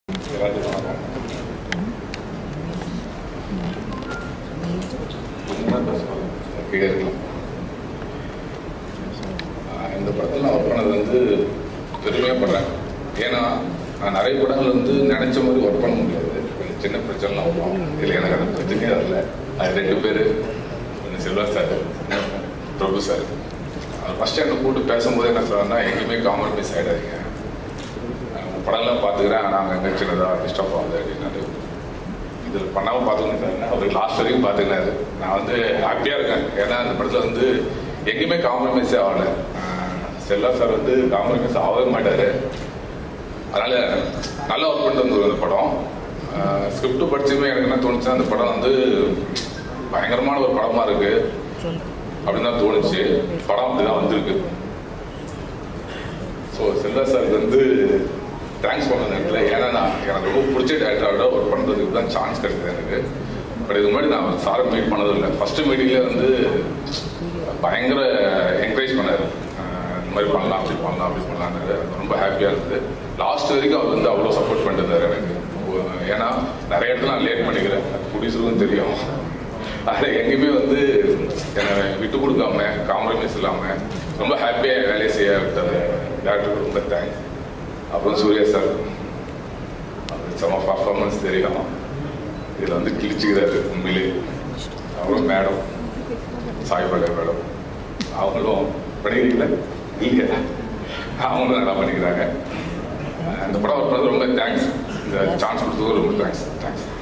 எல்லாத்துக்கும் வணக்கம் கொஞ்சமா பேசலாம். கீழே இருக்கலாம். ஆஹ் இந்த படத்தில் நான் ஒர்க் பண்ணது வந்து பெருமைப்படுறேன் ஏன்னா நான் நிறைய படங்கள் வந்து நினைச்ச மாதிரி ஒர்க் பண்ண முடியாது கொஞ்சம் சின்ன பிரச்சனைலாம் வரும் இதில் எனக்கு அந்த பிரச்சனையே வரல அது ரெண்டு பேர் ஒன்று செல்வா சார் பிரபு சார் அவர் ஃபஸ்ட் என்னை கூப்பிட்டு பேசும்போது என்ன சொன்னார்னா எங்கேயுமே காம்ப்ரமைஸ் ஆகிடாதீங்க உங்க படம்லாம் பார்த்துக்கிறேன் ஆனால் அங்கே எங்கே சின்னதாக டிஸ்டர்ப் ஆகுது அப்படின்னாரு இதில் பண்ணாமல் பார்த்துக்கணும் சார் அவர் லாஸ்ட் வரைக்கும் பார்த்துக்கினாரு நான் வந்து ஹாப்பியாக இருக்கேன் ஏன்னா அந்த படத்தில் வந்து எங்கேயுமே காம்ப்ரமைஸே ஆகலை செல்லா சார் வந்து காம்ப்ரமைஸ் ஆகவே மாட்டார் அதனால நல்லா ஒர்க் பண்ணிட்டு வந்தது அந்த படம் ஸ்கிரிப்ட் படிச்சுமே எனக்கு என்ன தோணுச்சுன்னா அந்த படம் வந்து பயங்கரமான ஒரு படமா இருக்கு அப்படின்னு தான் தோணுச்சு படம் அப்படிதான் வந்திருக்கு ஸோ செல்வா சாருக்கு வந்து தேங்க்ஸ் பண்ண நேரத்தில் ஏன்னா நான் எனக்கு ரொம்ப பிடிச்ச டேரக்டரோட ஒர்க் பண்ணுறதுக்கு தான் சான்ஸ் கிடைச்சது எனக்கு பட் இதுக்கு முன்னாடி நான் சாரை மீட் பண்ணதும் இல்லை ஃபர்ஸ்ட் மீட்டிங்லேயே வந்து பயங்கர என்கரேஜ் பண்ணார் இந்த மாதிரி பண்ணலாம் அப்படி பண்ணலாம் அப்படி பண்ணலான்னு ரொம்ப ஹாப்பியாக இருந்தது லாஸ்ட் வரைக்கும் அவர் வந்து அவ்வளோ சப்போர்ட் பண்ணிட்டு எனக்கு ஏன்னா நிறைய இடத்துல நான் லேட் பண்ணிக்கிறேன் ப்ரொடியூசருக்கும் தெரியும் அதில் எங்கேயுமே வந்து என்னை விட்டு கொடுக்காம காம்ப்ரமைஸ் இல்லாமல் ரொம்ப ஹாப்பியாக வேலையை செய்ய விட்டது டேரக்டருக்கு ரொம்ப தேங்க்ஸ் அப்புறம் சூர்யா சார் அவர் செம்ம பர்ஃபார்மன்ஸ் தெரியும் இதில் வந்து கிழிச்சுக்கிறாரு உண்மையிலே அப்புறம் மேடம் சாய்பாகா மேடம் அவங்களும் பண்ணிக்கிறீங்களா இல்லையா அவங்களும் நல்லா பண்ணிக்கிறாங்க அந்த படம் ஒர்க் பண்ணது ரொம்ப தேங்க்ஸ் இந்த சான்ஸ் கொடுத்ததுக்கு ரொம்ப தேங்க்ஸ் தேங்க்ஸ்